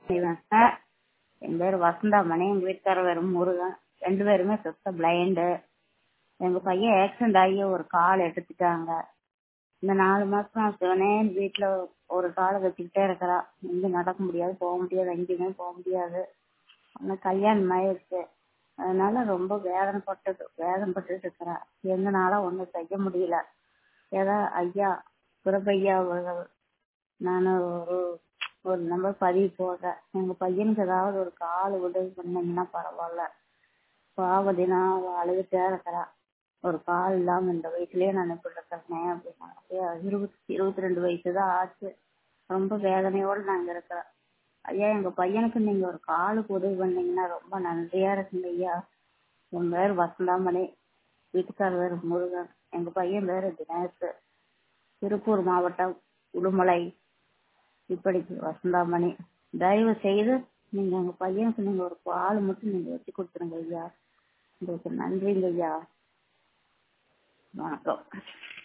செய்வேன் சார் என் பேர் வசந்தாமணி எங்கள் வீட்டுக்காரர் பேர் முருகன் ரெண்டு பேருமே சுத்த பிளைண்டு எங்கள் பையன் ஆக்சிடென்ட் ஆகி ஒரு கால் எடுத்துட்டாங்க இந்த நாலு மாதம் சிவனேன்னு வீட்டில் ஒரு காலை வச்சுக்கிட்டே இருக்கிறா எங்கேயும் நடக்க முடியாது போக முடியாது எங்கேயுமே போக முடியாது ஆனால் கல்யாணம் ஆயிடுச்சு அதனால ரொம்ப வேதனைப்பட்டது வேதனைப்பட்டுட்டு இருக்கிறா எங்களால ஒன்றும் செய்ய முடியல ஏதோ ஐயா குருபையா அவர்கள் நான் ஒரு ஒரு நம்பர் பதிவு போடுறேன் எங்கள் பையனுக்கு ஏதாவது ஒரு கால் உதவி பண்ணீங்கன்னா பரவாயில்ல பாவதினா அவள் அழுதுட்டே இருக்கிறா ஒரு கால் இல்லாமல் இந்த வயசுலயே நான் இப்படி இருக்கிறேன் அப்படின்னா இருபத்தி இருபத்தி ரெண்டு வயசு தான் ஆச்சு ரொம்ப வேதனையோடு நாங்கள் இருக்கிறோம் ஐயா எங்கள் பையனுக்கு நீங்கள் ஒரு காலுக்கு உதவி பண்ணீங்கன்னா ரொம்ப நன்றியாக இருக்குங்க ஐயா என் பேர் வசந்தாமணி வீட்டுக்காரர் பேர் முருகன் எங்கள் பையன் பேர் தினேஷ் திருப்பூர் மாவட்டம் உடுமலை இப்படி வசந்தாமணி தயவு செய்து நீங்கள் எங்கள் பையனுக்கு நீங்கள் ஒரு கால் மட்டும் நீங்கள் வச்சு கொடுத்துருங்க ஐயா உங்களுக்கு நன்றிங்க ஐயா வணக்கம்